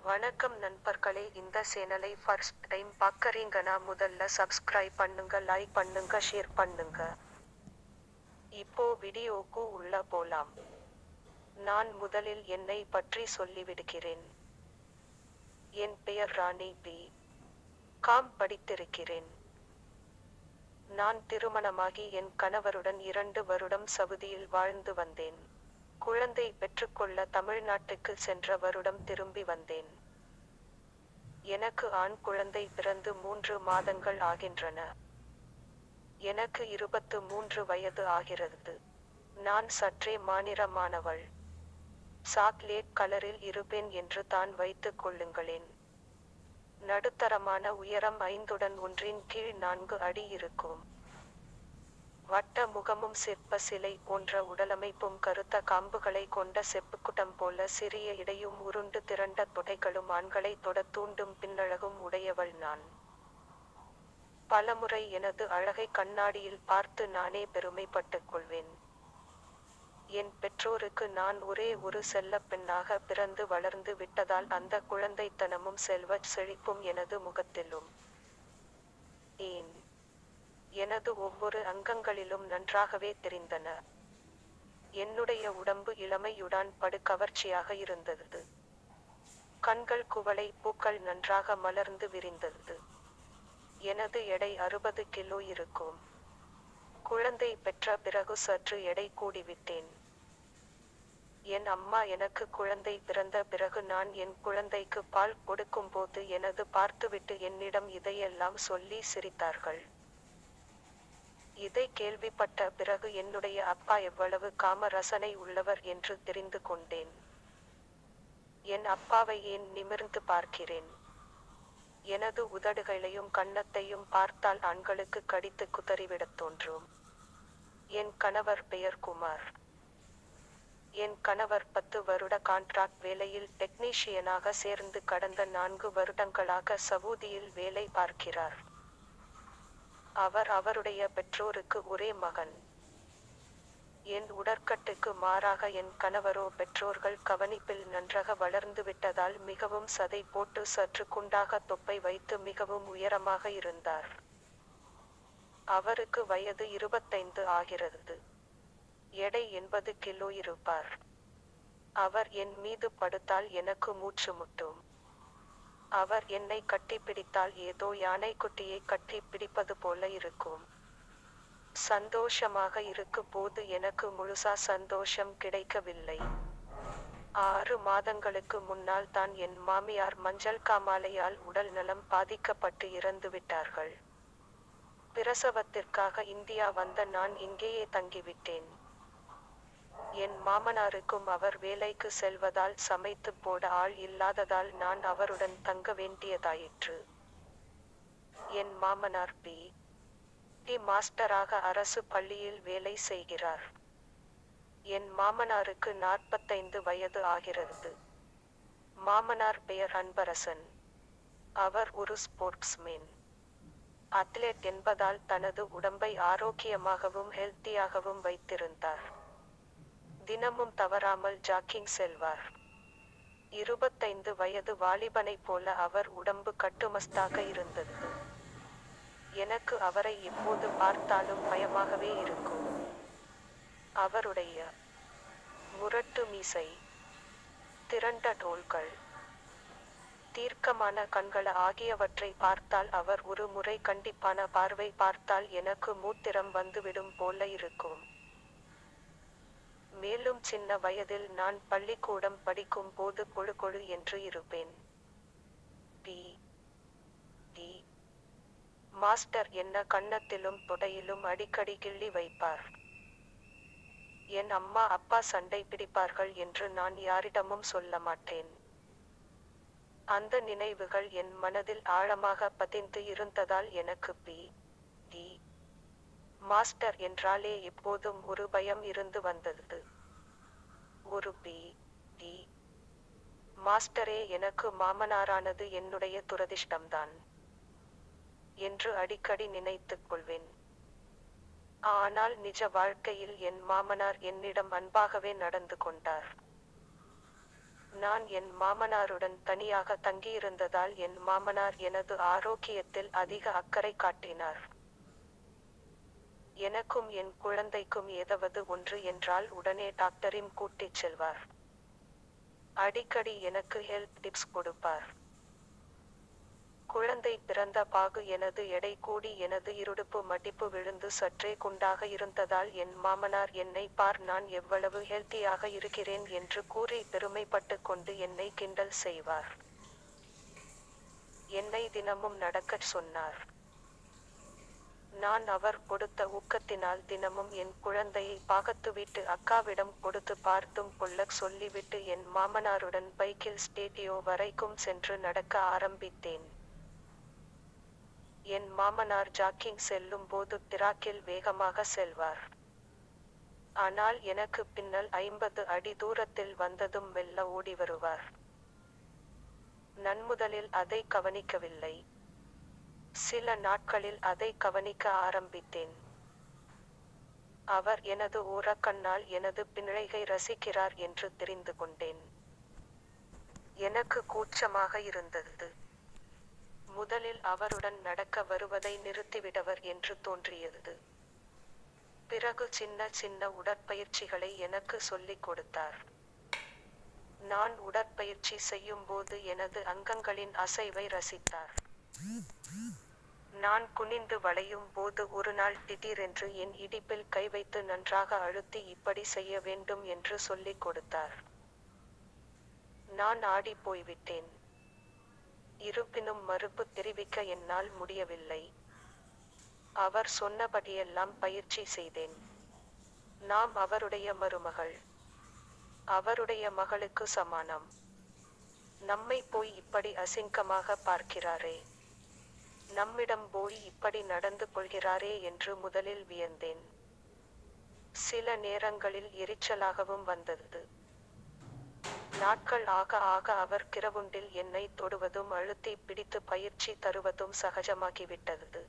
வணக்கம் நண்பர்களே இந்த சேனலை ஃபர்ஸ்ட் டைம் பார்க்கறீங்கன்னா முதல்ல சப்ஸ்கிரைப் பண்ணுங்க லைக் பண்ணுங்க ஷேர் பண்ணுங்க இப்போ வீடியோக்கு உள்ள போலாம் நான் முதலில் என்னை பற்றி சொல்லிவிடுகிறேன் என் பெயர் ராணி பி காம் படித்திருக்கிறேன் நான் திருமணமாகி என் கணவருடன் இரண்டு வருடம் சவுதியில் வாழ்ந்து வந்தேன் குழந்தை பெற்றுக்கொள்ள தமிழ்நாட்டுக்கு சென்ற வருடம் திரும்பி வந்தேன் எனக்கு ஆண் குழந்தை பிறந்து மூன்று மாதங்கள் ஆகின்றன எனக்கு இருபத்து மூன்று வயது ஆகிறது நான் சற்றே மாநிறமானவள் சாக்லேட் கலரில் இருப்பேன் என்று தான் வைத்துக் கொள்ளுங்களேன் நடுத்தரமான உயரம் ஐந்துடன் ஒன்றின் கீழ் நான்கு அடி இருக்கும் வட்ட முகமும் சிற்ப சிலை போன்ற உடலமைப்பும் கருத்த காம்புகளை கொண்ட செப்புக்குட்டம் போல சிறிய இடையும் உருண்டு திரண்ட தொடைகளும் ஆண்களை தொட தூண்டும் பின்னழகும் உடையவள் நான் பலமுறை எனது அழகை கண்ணாடியில் பார்த்து நானே பெருமைப்பட்டுக் கொள்வேன் என் பெற்றோருக்கு நான் ஒரே ஒரு செல்லப் பெண்ணாக பிறந்து வளர்ந்து விட்டதால் அந்த குழந்தைத்தனமும் செல்வச் செழிப்பும் எனது முகத்திலும் ஏன் எனது ஒவ்வொரு அங்கங்களிலும் நன்றாகவே தெரிந்தன என்னுடைய உடம்பு இளமையுடன் படு கவர்ச்சியாக இருந்தது கண்கள் குவளை பூக்கள் நன்றாக மலர்ந்து விரிந்தது எனது எடை அறுபது கிலோ இருக்கும் குழந்தை பெற்ற பிறகு சற்று எடை கூடிவிட்டேன் என் அம்மா எனக்கு குழந்தை பிறந்த பிறகு நான் என் குழந்தைக்கு பால் கொடுக்கும்போது எனது பார்த்துவிட்டு என்னிடம் இதையெல்லாம் சொல்லி சிரித்தார்கள் இதை கேள்விப்பட்ட பிறகு என்னுடைய அப்பா எவ்வளவு காம ரசனை உள்ளவர் என்று தெரிந்து கொண்டேன் என் அப்பாவை ஏன் நிமிர்ந்து பார்க்கிறேன் எனது உதடுகளையும் கன்னத்தையும் பார்த்தால் ஆண்களுக்கு கடித்து குதறிவிடத் தோன்றும் என் கணவர் பெயர் குமார் என் கணவர் பத்து வருட கான்ட்ராக்ட் வேலையில் டெக்னீஷியனாக சேர்ந்து கடந்த நான்கு வருடங்களாக சவூதியில் வேலை பார்க்கிறார் அவர் அவருடைய பெற்றோருக்கு ஒரே மகன் என் உடற்கட்டுக்கு மாறாக என் கணவரோ பெற்றோர்கள் கவனிப்பில் நன்றாக வளர்ந்து விட்டதால் மிகவும் சதை போட்டு சற்று குண்டாக தொப்பை வைத்து மிகவும் உயரமாக இருந்தார் அவருக்கு வயது இருபத்தைந்து ஆகிறது எடை எண்பது கிலோ இருப்பார் அவர் என் மீது படுத்தால் எனக்கு மூச்சு முட்டும் அவர் என்னை கட்டிப்பிடித்தால் ஏதோ யானைக்குட்டியை கட்டி பிடிப்பது போல இருக்கும் சந்தோஷமாக இருக்கு போது எனக்கு முழுசா சந்தோஷம் கிடைக்கவில்லை ஆறு மாதங்களுக்கு முன்னால் தான் என் மாமியார் மஞ்சள் காமாலையால் உடல் நலம் பாதிக்கப்பட்டு இறந்து விட்டார்கள் பிரசவத்திற்காக இந்தியா வந்த நான் இங்கேயே தங்கிவிட்டேன் என் மாமனாருக்கும் அவர் வேலைக்கு செல்வதால் சமைத்து போட ஆள் இல்லாததால் நான் அவருடன் தங்க வேண்டியதாயிற்று என் மாமனார் பி டி மாஸ்டராக அரசு பள்ளியில் வேலை செய்கிறார் என் மாமனாருக்கு நாற்பத்தைந்து வயது ஆகிறது மாமனார் பெயர் அன்பரசன் அவர் ஒரு ஸ்போர்ட்ஸ்மேன் அத்லெட் என்பதால் தனது உடம்பை ஆரோக்கியமாகவும் ஹெல்த்தியாகவும் வைத்திருந்தார் தினமும் தவறாமல் ஜாக்கிங் செல்வார் இருபத்தைந்து வயது வாலிபனைப் போல அவர் உடம்பு கட்டுமஸ்தாக இருந்தது எனக்கு அவரை எப்போது பார்த்தாலும் பயமாகவே இருக்கும் அவருடைய முரட்டு மீசை திரண்ட டோல்கள் தீர்க்கமான கண்கள் ஆகியவற்றை பார்த்தால் அவர் ஒரு முறை கண்டிப்பான பார்வை பார்த்தால் எனக்கு மூத்திரம் வந்துவிடும் போல இருக்கும் மேலும் சின்ன வயதில் நான் பள்ளிக்கூடம் படிக்கும் போது கொழு கொழு என்று இருப்பேன் பி டி மாஸ்டர் என்ன கன்னத்திலும் தொடையிலும் அடிக்கடி கிள்ளி வைப்பார் என் அம்மா அப்பா சண்டை பிடிப்பார்கள் என்று நான் யாரிடமும் சொல்ல மாட்டேன் அந்த நினைவுகள் என் மனதில் ஆழமாக பதிந்து இருந்ததால் எனக்கு பி டி மாஸ்டர் என்றாலே எப்போதும் ஒரு பயம் இருந்து வந்தது ஒரு பி டி மாஸ்டரே எனக்கு மாமனாரானது என்னுடைய துரதிர்ஷ்டம்தான் என்று அடிக்கடி நினைத்துக் கொள்வேன் ஆனால் நிஜ வாழ்க்கையில் என் மாமனார் என்னிடம் அன்பாகவே நடந்து கொண்டார் நான் என் மாமனாருடன் தனியாக தங்கியிருந்ததால் என் மாமனார் எனது ஆரோக்கியத்தில் அதிக அக்கறை காட்டினார் எனக்கும் என் குழந்தைக்கும் ஏதாவது ஒன்று என்றால் உடனே டாக்டரின் கூட்டிச் செல்வார் அடிக்கடி எனக்கு ஹெல்த் டிப்ஸ் கொடுப்பார் குழந்தை பிறந்த பாகு எனது எடை கூடி எனது இருடுப்பு மடிப்பு விழுந்து சற்றே குண்டாக இருந்ததால் என் மாமனார் என்னை பார் நான் எவ்வளவு ஹெல்த்தியாக இருக்கிறேன் என்று கூறி பெருமைப்பட்டு கொண்டு என்னை கிண்டல் செய்வார் என்னை தினமும் நடக்கச் சொன்னார் நான் அவர் கொடுத்த ஊக்கத்தினால் தினமும் என் குழந்தையை பாகத்து வீட்டு அக்காவிடம் கொடுத்து பார்த்தும் கொள்ளச் சொல்லிவிட்டு என் மாமனாருடன் பைக்கில் ஸ்டேடியோ வரைக்கும் சென்று நடக்க ஆரம்பித்தேன் என் மாமனார் ஜாக்கிங் செல்லும் போது டிராக்கில் வேகமாக செல்வார் ஆனால் எனக்கு பின்னல் ஐம்பது அடி தூரத்தில் வந்ததும் மெல்ல ஓடி வருவார் நன்முதலில் அதை கவனிக்கவில்லை சில நாட்களில் அதை கவனிக்க ஆரம்பித்தேன் அவர் எனது ஊரக்கண்ணால் எனது பிழைகை ரசிக்கிறார் என்று தெரிந்து கொண்டேன் எனக்கு கூச்சமாக இருந்தது முதலில் அவருடன் நடக்க வருவதை நிறுத்திவிடவர் என்று தோன்றியது பிறகு சின்ன சின்ன உடற்பயிற்சிகளை எனக்கு சொல்லிக் கொடுத்தார் நான் உடற்பயிற்சி செய்யும் போது எனது அங்கங்களின் அசைவை ரசித்தார் நான் குனிந்து வளையும் போது ஒரு நாள் திடீரென்று என் இடிப்பில் கை வைத்து நன்றாக அழுத்தி இப்படி செய்ய வேண்டும் என்று சொல்லிக் கொடுத்தார் நான் ஆடி போய்விட்டேன் இருப்பினும் மறுப்பு தெரிவிக்க என்னால் முடியவில்லை அவர் சொன்னபடியெல்லாம் பயிற்சி செய்தேன் நாம் அவருடைய மருமகள் அவருடைய மகளுக்கு சமானம் நம்மை போய் இப்படி அசிங்கமாக பார்க்கிறாரே நம்மிடம் போய் இப்படி நடந்து கொள்கிறாரே என்று முதலில் வியந்தேன் சில நேரங்களில் எரிச்சலாகவும் வந்தது நாட்கள் ஆக ஆக அவர் கிரவுண்டில் என்னை தொடுவதும் அழுத்தி பிடித்து பயிற்சி தருவதும் சகஜமாகிவிட்டது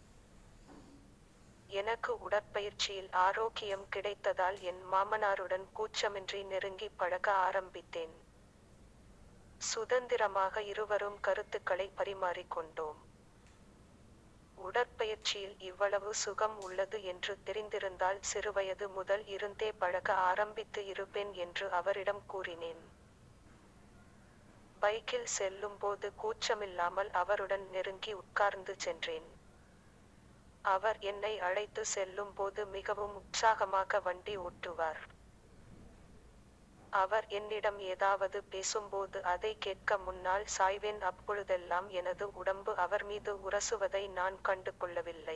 எனக்கு உடற்பயிற்சியில் ஆரோக்கியம் கிடைத்ததால் என் மாமனாருடன் கூச்சமின்றி நெருங்கி பழக ஆரம்பித்தேன் சுதந்திரமாக இருவரும் கருத்துக்களை பரிமாறிக்கொண்டோம் உடற்பயிற்சியில் இவ்வளவு சுகம் உள்ளது என்று தெரிந்திருந்தால் சிறுவயது முதல் இருந்தே பழக ஆரம்பித்து இருப்பேன் என்று அவரிடம் கூறினேன் பைக்கில் செல்லும் போது கூச்சமில்லாமல் அவருடன் நெருங்கி உட்கார்ந்து சென்றேன் அவர் என்னை அழைத்து செல்லும் போது மிகவும் உற்சாகமாக வண்டி ஓட்டுவார் அவர் என்னிடம் ஏதாவது பேசும்போது அதை கேட்க முன்னால் சாய்வேன் அப்பொழுதெல்லாம் எனது உடம்பு அவர் மீது உரசுவதை நான் கண்டு கொள்ளவில்லை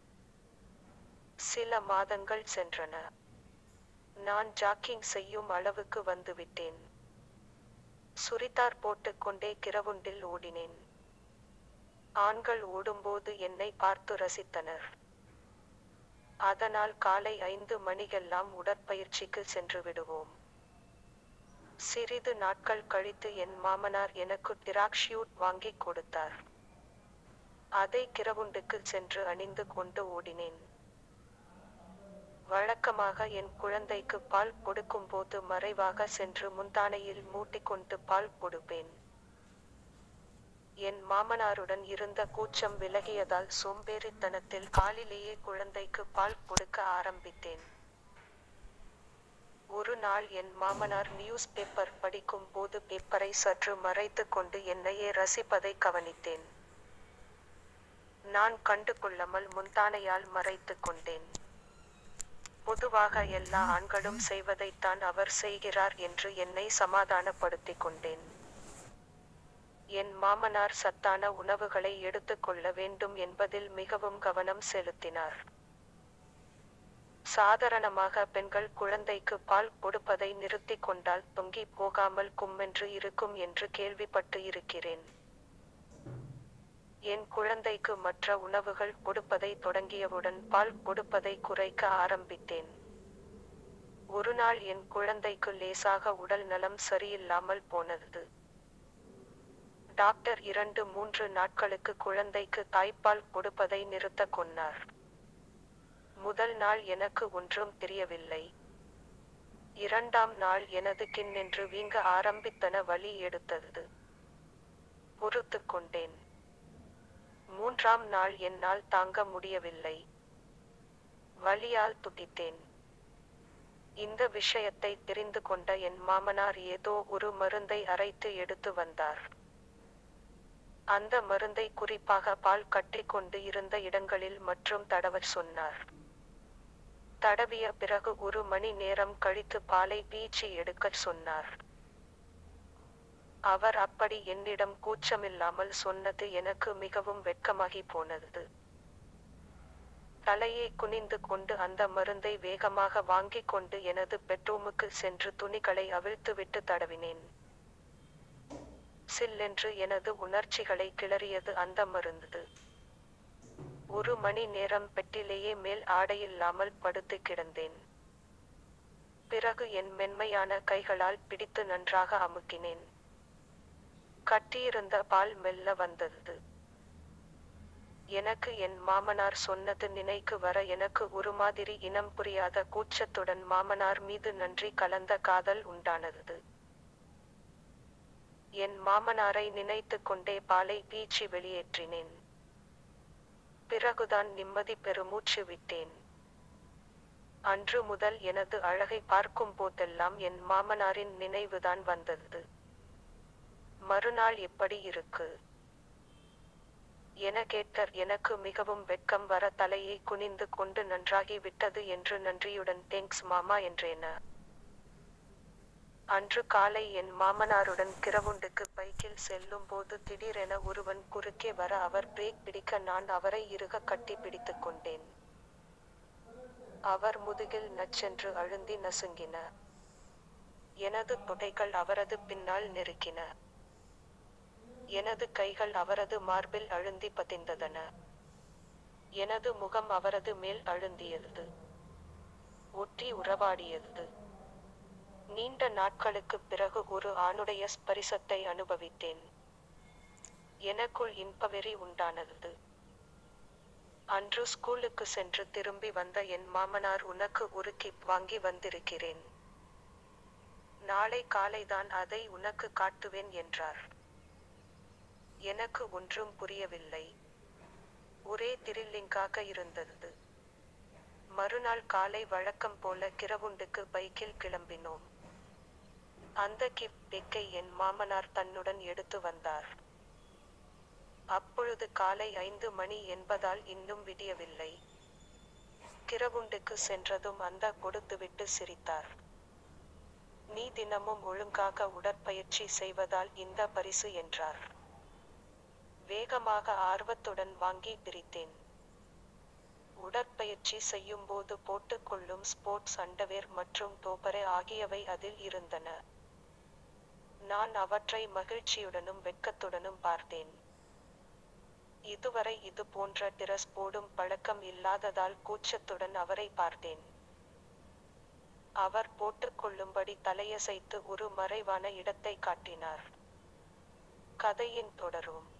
சில மாதங்கள் சென்றன நான் ஜாக்கிங் செய்யும் அளவுக்கு வந்துவிட்டேன் சுரித்தார் போட்டுக்கொண்டே கிரவுண்டில் ஓடினேன் ஆண்கள் ஓடும்போது என்னை பார்த்து ரசித்தனர் அதனால் காலை ஐந்து மணிக்கெல்லாம் உடற்பயிற்சிக்கு சென்று விடுவோம் சிறிது நாட்கள் கழித்து என் மாமனார் எனக்கு டிராக்ஷியூட் வாங்கிக் கொடுத்தார் அதை கிரவுண்டுக்கு சென்று அணிந்து கொண்டு ஓடினேன் வழக்கமாக என் குழந்தைக்கு பால் கொடுக்கும்போது மறைவாக சென்று முந்தானையில் மூட்டிக்கொண்டு பால் கொடுப்பேன் என் மாமனாருடன் இருந்த கூச்சம் விலகியதால் சோம்பேறித்தனத்தில் காலிலேயே குழந்தைக்கு பால் கொடுக்க ஆரம்பித்தேன் ஒரு நாள் என் மாமனார் நியூஸ் பேப்பர் படிக்கும் போது பேப்பரை சற்று மறைத்து கொண்டு என்னையே ரசிப்பதை கவனித்தேன் நான் கண்டு கொள்ளாமல் முந்தானையால் மறைத்து கொண்டேன் பொதுவாக எல்லா ஆண்களும் செய்வதைத்தான் அவர் செய்கிறார் என்று என்னை சமாதானப்படுத்திக் கொண்டேன் என் மாமனார் சத்தான உணவுகளை எடுத்துக்கொள்ள வேண்டும் என்பதில் மிகவும் கவனம் செலுத்தினார் சாதாரணமாக பெண்கள் குழந்தைக்கு பால் கொடுப்பதை நிறுத்திக் கொண்டால் தொங்கி போகாமல் கும்மென்று இருக்கும் என்று கேள்விப்பட்டு இருக்கிறேன் என் குழந்தைக்கு மற்ற உணவுகள் கொடுப்பதை தொடங்கியவுடன் பால் கொடுப்பதை குறைக்க ஆரம்பித்தேன் ஒரு நாள் என் குழந்தைக்கு லேசாக உடல் நலம் சரியில்லாமல் போனது டாக்டர் இரண்டு மூன்று நாட்களுக்கு குழந்தைக்கு தாய்ப்பால் கொடுப்பதை நிறுத்த கொன்னார் முதல் நாள் எனக்கு ஒன்றும் தெரியவில்லை இரண்டாம் நாள் எனது கிண்ணென்று வீங்க ஆரம்பித்தன வலி எடுத்தது பொறுத்து கொண்டேன் மூன்றாம் நாள் என்னால் தாங்க முடியவில்லை வலியால் துடித்தேன் இந்த விஷயத்தை தெரிந்து கொண்ட என் மாமனார் ஏதோ ஒரு மருந்தை அரைத்து எடுத்து வந்தார் அந்த மருந்தை குறிப்பாக பால் கட்டிக்கொண்டு இருந்த இடங்களில் மற்றும் தடவச் சொன்னார் தடவிய பிறகு ஒரு மணி நேரம் கழித்து பாலை பீச்சி எடுக்கச் சொன்னார் அவர் அப்படி என்னிடம் கூச்சமில்லாமல் சொன்னது எனக்கு மிகவும் வெட்கமாகி போனது தலையை குனிந்து கொண்டு அந்த மருந்தை வேகமாக வாங்கிக் கொண்டு எனது பெட்ரூமுக்கு சென்று துணிகளை அவிழ்த்துவிட்டு தடவினேன் சில்லென்று எனது உணர்ச்சிகளை கிளறியது அந்த மருந்து ஒரு மணி நேரம் பெட்டிலேயே மேல் ஆடையில்லாமல் படுத்து கிடந்தேன் பிறகு என் மென்மையான கைகளால் பிடித்து நன்றாக அமுக்கினேன் கட்டியிருந்த பால் மெல்ல வந்தது எனக்கு என் மாமனார் சொன்னது நினைக்கு வர எனக்கு ஒரு மாதிரி இனம் புரியாத கூச்சத்துடன் மாமனார் மீது நன்றி கலந்த காதல் உண்டானது என் மாமனாரை நினைத்து கொண்டே பாலை பீச்சி வெளியேற்றினேன் பிறகுதான் நிம்மதி பெருமூச்சு விட்டேன் அன்று முதல் எனது அழகை பார்க்கும் போதெல்லாம் என் மாமனாரின் நினைவுதான் வந்தது மறுநாள் எப்படி இருக்கு என கேட்க எனக்கு மிகவும் வெட்கம் வர தலையை குனிந்து கொண்டு நன்றாகி விட்டது என்று நன்றியுடன் தேங்க்ஸ் மாமா என்றேன அன்று காலை என் மாமனாருடன் கிரவுண்டுக்கு பைக்கில் செல்லும் போது திடீரென ஒருவன் குறுக்கே வர அவர் பிரேக் பிடிக்க நான் அவரை இறுக கட்டி பிடித்துக் கொண்டேன் அவர் முதுகில் நச்சென்று அழுந்தி நசுங்கின எனது தொடைகள் அவரது பின்னால் நெருக்கின எனது கைகள் அவரது மார்பில் அழுந்தி பதிந்ததன எனது முகம் அவரது மேல் அழுந்தியது ஒட்டி உறவாடியது நீண்ட நாட்களுக்குப் பிறகு ஒரு ஆணுடைய ஸ்பரிசத்தை அனுபவித்தேன் எனக்குள் இன்பவெறி உண்டானது அன்று ஸ்கூலுக்கு சென்று திரும்பி வந்த என் மாமனார் உனக்கு ஒரு கிப் வாங்கி வந்திருக்கிறேன் நாளை காலைதான் அதை உனக்கு காட்டுவேன் என்றார் எனக்கு ஒன்றும் புரியவில்லை ஒரே திரில்லிங்காக இருந்தது மறுநாள் காலை வழக்கம் போல கிரவுண்டுக்கு பைக்கில் கிளம்பினோம் அந்த கிப் பெக்கை என் மாமனார் தன்னுடன் எடுத்து வந்தார் அப்பொழுது காலை ஐந்து மணி என்பதால் இன்னும் விடியவில்லை கிரவுண்டுக்கு சென்றதும் அந்த கொடுத்துவிட்டு சிரித்தார் நீ தினமும் ஒழுங்காக உடற்பயிற்சி செய்வதால் இந்த பரிசு என்றார் வேகமாக ஆர்வத்துடன் வாங்கி பிரித்தேன் உடற்பயிற்சி செய்யும்போது போட்டுக்கொள்ளும் ஸ்போர்ட்ஸ் அண்டவேர் மற்றும் டோப்பரே ஆகியவை அதில் இருந்தன நான் அவற்றை மகிழ்ச்சியுடனும் வெட்கத்துடனும் பார்த்தேன் இதுவரை இது போன்ற டிரஸ் போடும் பழக்கம் இல்லாததால் கூச்சத்துடன் அவரை பார்த்தேன் அவர் போட்டுக்கொள்ளும்படி தலையசைத்து ஒரு மறைவான இடத்தை காட்டினார் கதையின் தொடரும்